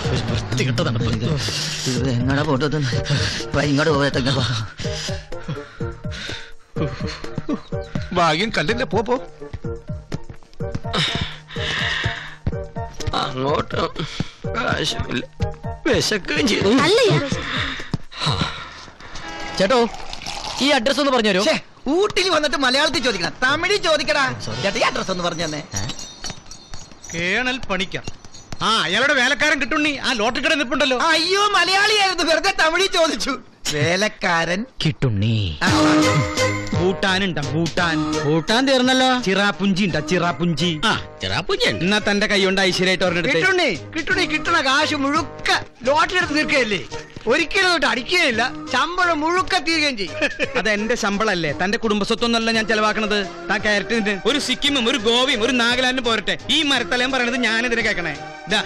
ഒരു വൃത്തികെട്ട നടപ്പ് ഇത് എങ്ങടെ പോട്ടത് ഇങ്ങോട്ട് പോകട്ടെ ഭാഗ്യം കണ്ടില്ല പോ പോ അങ്ങോട്ട് കാശുമില്ല വിശക്കുകയും ചെയ്തു അല്ലയ്യ ചേട്ടോ ഈ അഡ്രസ് ഒന്ന് പറഞ്ഞു തരുമോ ഊട്ടിയിൽ വന്നിട്ട് മലയാളത്തിൽ ചോദിക്കണം തമിഴിൽ ചോദിക്കടാ ചേട്ടാ ഈ അഡ്രസ് ഒന്ന് പറഞ്ഞു തന്നെ കേണൽ പണിക്കർ ആ അയാളുടെ വേലക്കാരൻ കിട്ടുണ്ണി ആ ലോട്ടറി കട നിൽപ്പുണ്ടല്ലോ അയ്യോ മലയാളിയായിരുന്നു വെറുതെ തമിഴിൽ ചോദിച്ചു വേലക്കാരൻ കിട്ടുണ്ണി ആ, ഭൂട്ടാനുണ്ട ഭൂട്ടാൻ കൂട്ടാൻ തീർന്നല്ലോ ചിറാപുഞ്ചി ഉണ്ട ചിറാപുഞ്ചി ആ ചെറാപ്പൂജയുണ്ട് എന്നാ തന്റെ കൈ കൊണ്ട് ഐശ്വര്യമായിട്ട് ഒരെണ്ണെടുത്ത് കിട്ടുണ്ണി കിട്ടുണ്ണി കിട്ടണ കാശ് മുഴുക്ക ലോട്ടറി എടുത്ത് തീർക്കുകയല്ലേ ഒരിക്കലും തൊട്ട് അടിക്കുകയില്ല ശമ്പളം മുഴുക്ക തീരുകയും ചെയ്യും അത് എന്റെ ശമ്പളല്ലേ തന്റെ കുടുംബസ്വത്തൊന്നല്ല ഞാൻ ചെലവാക്കണത് താ കയറത്തിന് ഒരു സിക്കിമും ഒരു ഗോവയും ഒരു നാഗാലാൻഡും പോരട്ടെ ഈ മരത്തലയും പറയണത് ഞാനെതിരെ കേൾക്കണേ ദാ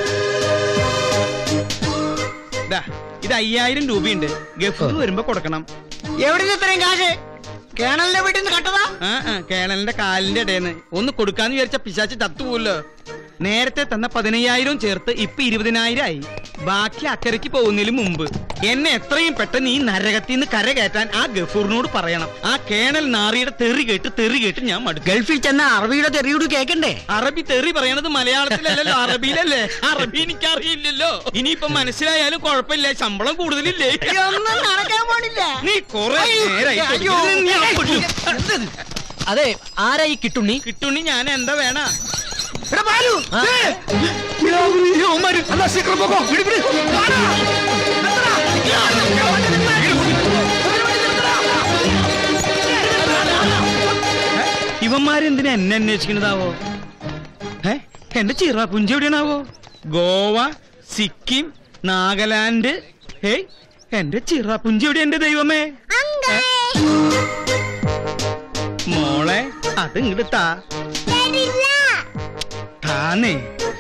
ദാ, ഇത് അയ്യായിരം രൂപയുണ്ട് ഗഫൂർ വരുമ്പോ കൊടുക്കണം എവിടെ നിന്ന് ഇത്രയും കാശ് കേണലിന്റെ വീട്ടിൽ നിന്ന് കട്ടതാ ആ ആ കേണലിന്റെ കാലിന്റെ ഇടേന്ന് ഒന്ന് കൊടുക്കാന്ന് വിചാരിച്ച പിശാച്ച് ചത്തുപോലോ നേരത്തെ തന്ന പതിനയ്യായിരവും ചേർത്ത് ഇപ്പൊ ഇരുപതിനായിരം ആയി ബാക്കി അക്കരയ്ക്ക് പോകുന്നതിന് മുമ്പ് എന്നെ എത്രയും പെട്ടെന്ന് ഈ നരകത്തിൽ നിന്ന് കര കയറ്റാൻ ആ ഗഫൂറിനോട് പറയണം ആ കേണൽ നാറിയുടെ തെറി കേട്ട് തെറി കേട്ട് ഞാൻ മടുക്കും ഗൾഫിൽ ചെന്ന അറബിയുടെ തെറിയോട് കേക്കണ്ടേ അറബി തെറി പറയണത് മലയാളത്തിലല്ലല്ലോ അറബിയിലല്ലേ അറബി എനിക്കറിയില്ലല്ലോ ഇനിയിപ്പൊ മനസ്സിലായാലും കുഴപ്പമില്ല ശമ്പളം കൂടുതലില്ലേ ഒന്നും നടക്കാൻ പോണില്ല നീ കൊറേ നേരായി അയ്യോ. കൊടുക്കുന്നത്. ഞാൻ കൊല്ലും. അതെ ആരാ ഈ കിട്ടുണ്ണി കിട്ടുണ്ണി ഞാൻ എന്താ വേണ എടാ ബാലു, ആ. ദേ, ഇവന്മാരെന്തിനാ എന്നെ അന്വേഷിക്കണതാവോ ഏ എന്റെ ചിറാപുഞ്ചി എവിടെയാണാവോ ഗോവ സിക്കിം നാഗാലാൻഡ് ഏയ് എന്റെ ചിറാപുഞ്ചി എവിടെ എന്റെ ദൈവമേ ഏ? മോളെ അത് ഇങ്ങോട്ട് താ താന്നേ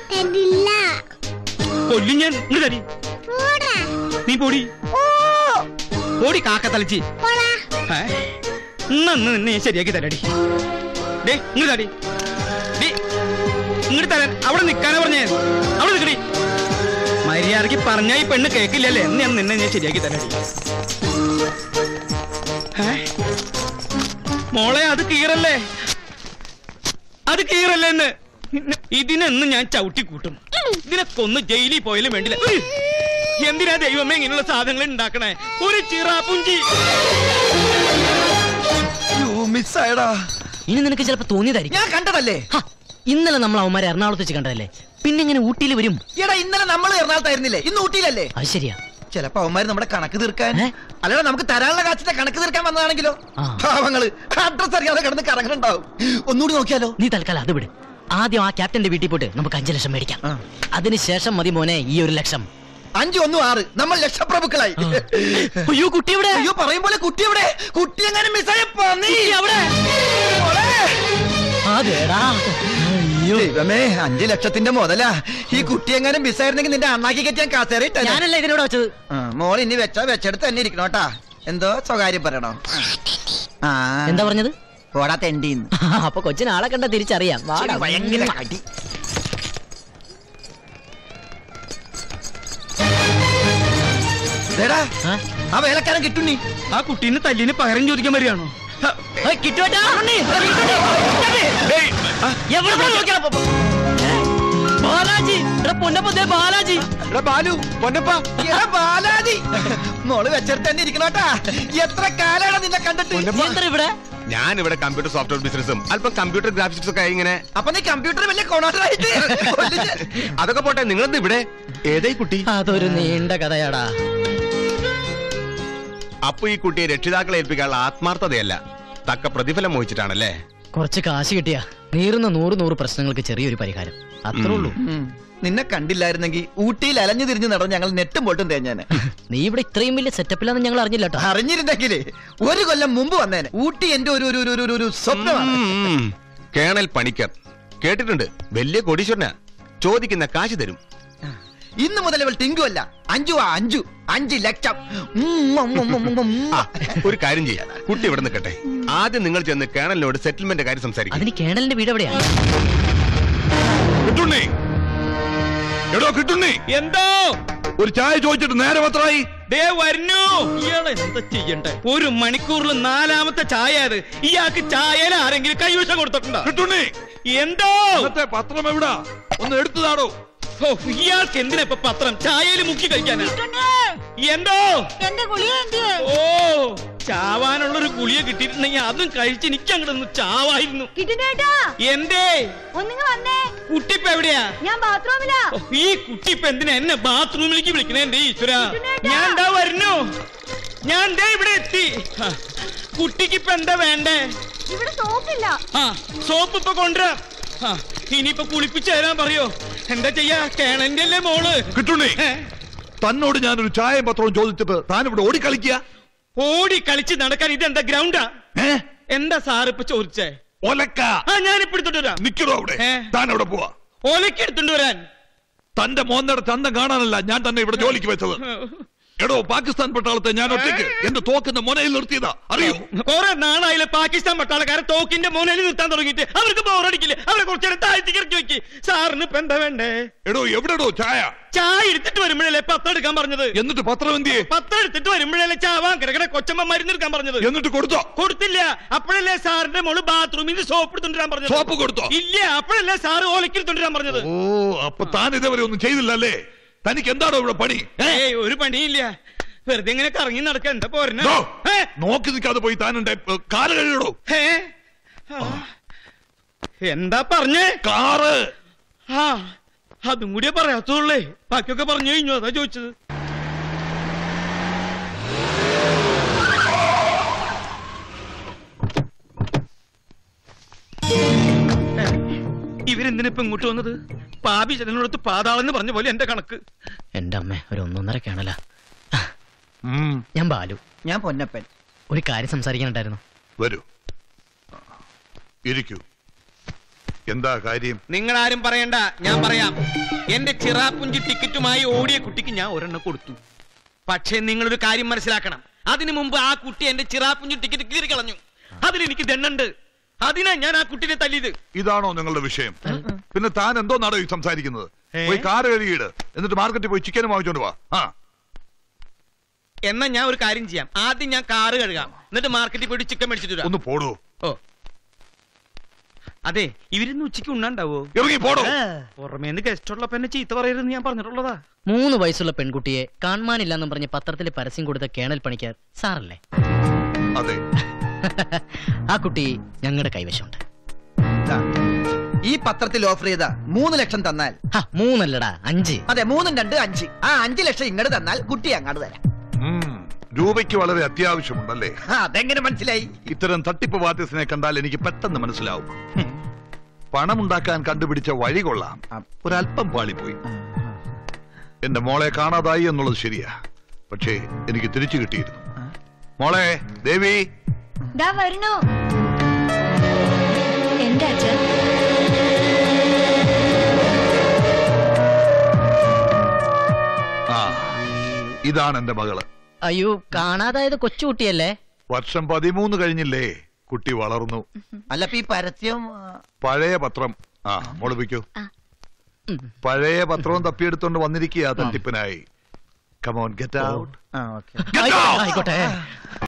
കൊല്ലു ഞാൻ ഇങ്ങോട്ട് തടി നീ പോടി പോടി കാക്ക തളിച്ച് ഏ? ഇന്ന് അന്ന് നിന്നെ ഞാൻ ശരിയാക്കി തരടി ഡേ ഇങ്ങോട്ട് തടി ഡേ ഇങ്ങോട്ട് തരാൻ അവിടെ നിൽക്കാനാ പറഞ്ഞേ അവിടെ നിൽക്കടി മര്യാദക്ക് പറഞ്ഞാ ഈ പെണ്ണ് കേക്കില്ലല്ലേ എന്ന് ഞാൻ നിന്നെ ഞാൻ ശരിയാക്കി തരടി ഏ? മോളെ അത് കീറല്ലേ അത് കീറല്ലേ എന്ന് ഇതിനെന്ന് ഞാൻ ചവിട്ടി കൂട്ടും ഇതിനെ കൊന്ന് ജയിലിൽ പോയാലും വേണ്ടില്ല ഉയ്! എന്തിനാ ദൈവമേ ഇങ്ങനെയുള്ള സാധനങ്ങൾ ഉണ്ടാക്കണേ ഒരു ചിറാപ്പുഞ്ചി അയ്യോ, മിസ്സായടാ ഇനി നിനക്ക് ചിലപ്പോ തോന്നിയതായിരിക്കും ഞാൻ കണ്ടതല്ലേ ഹ, ഇന്നലെ നമ്മൾ അവന്മാരെ എറണാകുളത്ത് വെച്ച് കണ്ടതല്ലേ പിന്നെ ഇങ്ങനെ ഊട്ടിയിൽ വരും എടാ ഇന്നലെ നമ്മൾ എറണാകുളത്തായിരുന്നില്ലേ ഇന്ന് ഊട്ടിയിലല്ലേ അത് ശരിയാ ചിലപ്പോ അവന്മാര് നമ്മുടെ കണക്ക് തീർക്കാൻ ഏ? അല്ലടാ നമുക്ക് തരാനുള്ള കാശിന്റെ കണക്ക് തീർക്കാൻ വന്നതാണെങ്കിലോ ആ. പാവങ്ങള് അഡ്രസ് അറിയാതെ കിടന്ന് കറങ്ങുന്നുണ്ടാവും ഒന്നുകൂടി നോക്കിയാലോ നീ തൽക്കാലം അത് വിട് ആദ്യം ആ ക്യാപ്റ്റന്റെ വീട്ടിൽ പോയിട്ട് നമുക്ക് അഞ്ചു ലക്ഷം മേടിക്കാം ആ. അതിനുശേഷം മതി മോനെ ഈ ഒരു ലക്ഷം അഞ്ചു ഒന്നും ആറ് നമ്മൾ ലക്ഷപ്രഭുക്കളായി അയ്യോ കുട്ടി എവിടെ അയ്യോ പറയും പോലെ കുട്ടി എവിടെ കുട്ടി എങ്ങനെ മിസ്സായ പന്നി അവിടെ അതേടാ അയ്യോ ദൈവമേ അഞ്ചു ലക്ഷത്തിന്റെ മുതലാ ഈ കുട്ടി എങ്ങനെ മിസ്സായിരുന്നെങ്കിൽ നിന്റെ അണ്ണാക്കി കെട്ടി ഞാൻ കാസേറിട്ട ഞാനല്ല ഇതിനോട് വെച്ചത് മോൾ ഇനി വെച്ചാ വെച്ചെടുത്ത് തന്നെ ഇരിക്കണോട്ടാ എന്തോ സ്വകാര്യം പറയണോ ആ എന്താ പറഞ്ഞത് പോടാ തെണ്ടിന്ന് അപ്പൊ കൊച്ചിന് ആളെ കണ്ട തിരിച്ചറിയാം വാടാ. ശരി, ഭയങ്കര കടി ദേടാ, ആ? ആ വേലക്കാരൻ കിട്ടുണ്ണി ആ കുട്ടീനെ തല്ലിന് പകരം ചോദിക്കാൻ വരികയാണോ ഏയ്, കിട്ടുവേട്ടാ? എവിടെ പോയി നോക്കിയാ പോ- പോ. ബാലാജി എടാ പൊന്നപ്പ ദേ ബാലാജി ബാലു പൊന്നപ്പ എടാ ബാലാജി മോള് വെച്ചെടുത്ത് തന്നെ ഇരിക്കണോട്ടാ എത്ര കാലാണ് നിന്നെ കണ്ടിട്ട് നീ എന്താ ഇവിടെ ഞാൻ ഇവിടെ കമ്പ്യൂട്ടർ സോഫ്റ്റ്വെയർ ബിസിനസ്സും അല്പം കമ്പ്യൂട്ടർ ഗ്രാഫിക്സ് ഒക്കെ ആയി ഇങ്ങനെ അപ്പൊ നീ കമ്പ്യൂട്ടർ വലിയ കൊണോട്ടറായിട്ട് അതൊക്കെ പോട്ടെ നിങ്ങളെന്ത് ഇവിടെ ഏതായി കുട്ടി അതൊരു നീണ്ട കഥയാടാ അപ്പൊ ഈ കുട്ടിയെ രക്ഷിതാക്കളെ ഏൽപ്പിക്കാനുള്ള ആത്മാർത്ഥതയല്ല തക്ക പ്രതിഫലം മോഹിച്ചിട്ടാണല്ലേ കുറച്ച് കാശ് കിട്ടിയാ നീറുന്ന നൂറ് നൂറ് പ്രശ്നങ്ങൾക്ക് ചെറിയൊരു പരിഹാരം അത്രേ ഉള്ളൂ നിന്നെ കണ്ടില്ലായിരുന്നെങ്കിൽ ഊട്ടിയിൽ അലഞ്ഞു തിരിഞ്ഞു നടന്ന് ഞങ്ങൾ നെട്ടും പൊട്ടും തേഞ്ഞാനെ നീ ഇവിടെ ഇത്രയും വലിയ സെറ്റപ്പിലാന്ന് ഞങ്ങൾ അറിഞ്ഞില്ല കേട്ടോ അറിഞ്ഞിരുന്നെങ്കിലേ ഒരു കൊല്ലം മുമ്പ് വന്നേനെ ഊട്ടി എന്റെ ഒരു ഒരു ഒരു- ഒരു ഒരു സ്വപ്നമാണ് ഉം. കേണൽ പണിക്കർ കേട്ടിട്ടുണ്ട് വലിയ കോടീശ്വരനാ ചോദിക്കുന്ന കാശ് തരും ഇന്ന് മുതൽ ഇവൾ ടിങ്കു അല്ല അഞ്ചു ആ അഞ്ചു അഞ്ച് ലക്ഷം ഉം, ഉം, ഉം, ഉം, ഉം, ഉം. ആ ഒരു കാര്യം ചെയ്യാം കുട്ടി ഇവിടെ നിൽക്കട്ടെ ആദ്യം നിങ്ങൾ ചെന്ന് കേണലിനോട് സെറ്റിൽമെന്റ് കാര്യം സംസാരിക്കും അതിന് കേണലിന്റെ വീട് എവിടെയാ കിട്ടുണ്ണി എടോ കിട്ടുന്നേ എന്തോ ഒരു ചായ ചോദിച്ചിട്ട് നേരം എത്രയായി ദേ വരുന്നു ഇയാളെ എന്താ ചെയ്യണ്ടേ ഒരു മണിക്കൂറിൽ നാലാമത്തെ ചായ അത് ഇയാൾക്ക് ചായയിൽ ആരെങ്കിലും കൈവശം കൊടുത്തിട്ടുണ്ടോ കിട്ടുന്നേ എന്തോ ഇന്നത്തെ പത്രം എവിടാ ഒന്ന് എടുത്തതാടോ ഓ, ഇയാൾക്ക് എന്തിനാ ഇപ്പൊ പത്രം ചായയിൽ മുക്കി കഴിക്കാനാ എന്തോ എന്റെ ഗുളിക എന്തിയെ ഓ ചാവാനുള്ള ഒരു ഗുളിയ കിട്ടിയിട്ടുണ്ടെങ്കിൽ അതും കഴിച്ച് എനിക്ക് അങ്ങോട്ട് ചാവായിരുന്നു കിട്ടുന്നേട്ടാ എന്തേ ഒന്നിങ്ങ് വന്നേ കുട്ടിപ്പ എവിടെയാ ഞാൻ ബാത്റൂമിലാ ഓ, ഈ കുട്ടി ഇപ്പൊ എന്തിനാ എന്നെ ബാത്റൂമിലേക്ക് വിളിക്കണേ എന്റെ ഈശ്വര ഇതിനേട്ടാ. ഞാൻ എന്താ വരുന്നു ഞാൻ ദേ ഇവിടെ എത്തി ആ, കുട്ടിക്ക് ഇപ്പൊ എന്താ വേണ്ടേ ഇവിടെ സോപ്പില്ല ആ സോപ്പ് ഇപ്പൊ കൊണ്ടുവരാം ആ ഇനിയിപ്പൊ കുളിപ്പിച്ചു തരാൻ പറയോ എന്താ ചെയ്യാ കേണന്റെ അല്ലേ മോള് കിട്ടുന്നേ ഏ? തന്നോട് ഞാനൊരു ചായയും പത്രവും ചോദിച്ചിട്ട് താൻ ഇവിടെ ഓടിക്കളിക്കുക ഓടി കളിച്ച് നടക്കാൻ ഇതെന്താ ഗ്രൗണ്ടാ ഏ എന്താ സാറ് ഇപ്പൊ ചോദിച്ചേ ഒലക്ക ആ ഞാനിപ്പോ എടുത്തോണ്ട് വരാം നിക്കണോ അവിടെ ഏ? താൻ അവിടെ പോവാ ഓലയ്ക്ക് എടുത്തോണ്ട് വരാൻ തന്റെ മോന്നയുടെ ചന്തം കാണാനല്ല ഞാൻ തന്നെ ഇവിടെ ജോലിക്ക് വെച്ചത് എടോ പാകിസ്ഥാൻ പട്ടാളത്തെ ഞാൻ ഒറ്റയ്ക്ക് എന്റെ തോക്കിന്റെ മുനയിൽ നിർത്തിയതാ അറിയോ കുറെ നാളായില്ലേ പാകിസ്ഥാൻ പട്ടാളക്കാരെ തോക്കിന്റെ മോനയിൽ നിർത്താൻ തുടങ്ങിയിട്ട് അവർക്ക് ബോറടിക്കില്ലേ അവരെ കുറച്ചേരം താഴ്ത്തി കിറക്കി വെക്ക് സാറിന് ഇപ്പൊ എന്താ വേണ്ടേ എടോ എവിടെടോ ചായ ചായ എടുത്തിട്ട് വരുമ്പോഴല്ലേ പത്രം എടുക്കാൻ പറഞ്ഞത് എന്നിട്ട് പത്രം എന്തിയെ പത്രം എടുത്തിട്ട് വരുമ്പോഴല്ലേ ചാവാൻ കിടക്കണ കൊച്ചമ്മ മരുന്ന് എടുക്കാൻ പറഞ്ഞത് എന്നിട്ട് കൊടുത്തോ കൊടുത്തില്ല അപ്പോഴല്ലേ സാറിന്റെ മോള് ബാത്റൂമിൽ നിന്ന് സോപ്പ് എടുത്തോണ്ടിരാൻ പറഞ്ഞത് സോപ്പ് കൊടുത്തോ ഇല്ല അപ്പോഴല്ലേ സാറ് ഓലയ്ക്ക് എടുത്തോണ്ടിരാൻ പറഞ്ഞത് ഓ അപ്പൊ താൻ ഇതുവരെ ഒന്നും ചെയ്തില്ല അല്ലേ തനിക്ക് എന്താണോ ഇവിടെ പണി ഏ? ഏയ് ഒരു പണിയില്ല വെറുതെ ഇങ്ങനെ കറങ്ങി നടക്ക എന്താ പോരണ ദോ, നോക്കി നിൽക്കാതെ പോയി താനുണ്ടെ കാറ് കഴിയടോ എന്താ പറഞ്ഞേ കാറ് ആ അതും കൂടിയേ പറയാത്തുള്ളേ ബാക്കിയൊക്കെ പറഞ്ഞു കഴിഞ്ഞു അതാ ചോദിച്ചത് ഏ, ഇവരെന്തിനിപ്പോ ഇങ്ങോട്ട് വന്നത് പാപി ജനനോടത്ത് പാതാളെന്ന് പറഞ്ഞ പോലെ എന്റെ കണക്ക് എന്റെ അമ്മ ഒരു ഒന്നൊന്നര കാണല ഉം, ഞാൻ ബാലു ഞാൻ പൊന്നപ്പൻ ഒരു കാര്യം സംസാരിക്കാനുണ്ടായിരുന്നു വരൂ ഇരിക്കൂ എന്താ കാര്യം നിങ്ങൾ ആരും പറയണ്ട ഞാൻ പറയാം എന്റെ ചിറാപ്പുഞ്ചി ടിക്കറ്റുമായി ഓടിയ കുട്ടിക്ക് ഞാൻ ഒരെണ്ണം കൊടുത്തു പക്ഷേ നിങ്ങളൊരു കാര്യം മനസ്സിലാക്കണം അതിനു മുമ്പ് ആ കുട്ടി എന്റെ ചിറാപ്പുഞ്ചി ടിക്കറ്റ് കീറി കളഞ്ഞു അതിലെനിക്ക് ദണ്ണുണ്ട് അതിനാ ഞാൻ ആ കുട്ടിനെ തല്ലിയത് ഇതാണോ നിങ്ങളുടെ വിഷയം പിന്നെ താൻ എന്തോ നാടോ ഈ സംസാരിക്കുന്നത് ഏ? പോയി കാറ് കഴുകിയിട് എന്നിട്ട് മാർക്കറ്റിൽ പോയി ചിക്കൻ വാങ്ങിച്ചോണ്ട് വാ ആ എന്നാ ഞാൻ ഒരു കാര്യം ചെയ്യാം ആദ്യം ഞാൻ കാറ് കഴുകാം എന്നിട്ട് മാർക്കറ്റിൽ പോയിട്ട് ചിക്കൻ മേടിച്ചിട്ട് വരാം ഒന്ന് പോടോ ഓ അതെ ഇവരിന്ന് ഉച്ചയ്ക്ക് ഉണ്ണാണ്ടാവോ ഇറങ്ങി പോടോ പുറമേന്ന് ഗസ്റ്റ് ഉള്ളപ്പോ എന്നെ ചീത്ത പറയരുതെന്ന് ഞാൻ പറഞ്ഞിട്ടുള്ളതാ മൂന്ന് വയസ്സുള്ള പെൺകുട്ടിയെ കാണാനില്ലെന്നും പറഞ്ഞ് പത്രത്തിൽ പരസ്യം കൊടുത്ത കേണൽ പണിക്കാർ സാറല്ലേ അതെ ആ കുട്ടി ഞങ്ങളുടെ കൈവശമുണ്ട് ദാ, ഈ പത്രത്തിൽ ഓഫർ ചെയ്ത മൂന്ന് ലക്ഷം തന്നാൽ ഹ, മൂന്നല്ലടാ അഞ്ച് അതെ മൂന്നും രണ്ട് അഞ്ച് ആ അഞ്ച് ലക്ഷം ഇങ്ങോട്ട് തന്നാൽ കുട്ടി അങ്ങോട്ട് തരാം ഉം, രൂപയ്ക്ക് വളരെ അത്യാവശ്യമുണ്ടല്ലേ ആ, അതെങ്ങനെ മനസ്സിലായി ഇത്തരം തട്ടിപ്പ് പാർട്ടീസിനെ കണ്ടാൽ എനിക്ക് പെട്ടെന്ന് മനസ്സിലാവും പണമുണ്ടാക്കാൻ കണ്ടുപിടിച്ച വഴി കൊള്ളാം ഒരല്പം പാളിപ്പോയി എന്റെ മോളെ കാണാതായി എന്നുള്ളത് ശരിയാ പക്ഷേ എനിക്ക് തിരിച്ചു കിട്ടിയിരുന്നു മോളെ ദേവി ദാ വരുന്നു എന്റെ അച്ഛൻ ആ ഇതാണ് എന്റെ മകള് അയ്യോ കാണാതായത് കൊച്ചുകുട്ടിയല്ലേ വർഷം പതിമൂന്ന് കഴിഞ്ഞില്ലേ കുട്ടി വളർന്നു അല്ല ഇപ്പൊ ഈ പരസ്യം ആ, പഴയ പത്രം ആ മോളിപ്പിക്കൂ ഉം. പഴയ പത്രവും തപ്പിയെടുത്തോണ്ട് വന്നിരിക്കുക തട്ടിപ്പിനായി കമോൺ ഗെറ്റ് ഔട്ട് ആ, okay. ആയിക്കോട്ടെ, ആയിക്കോട്ടെ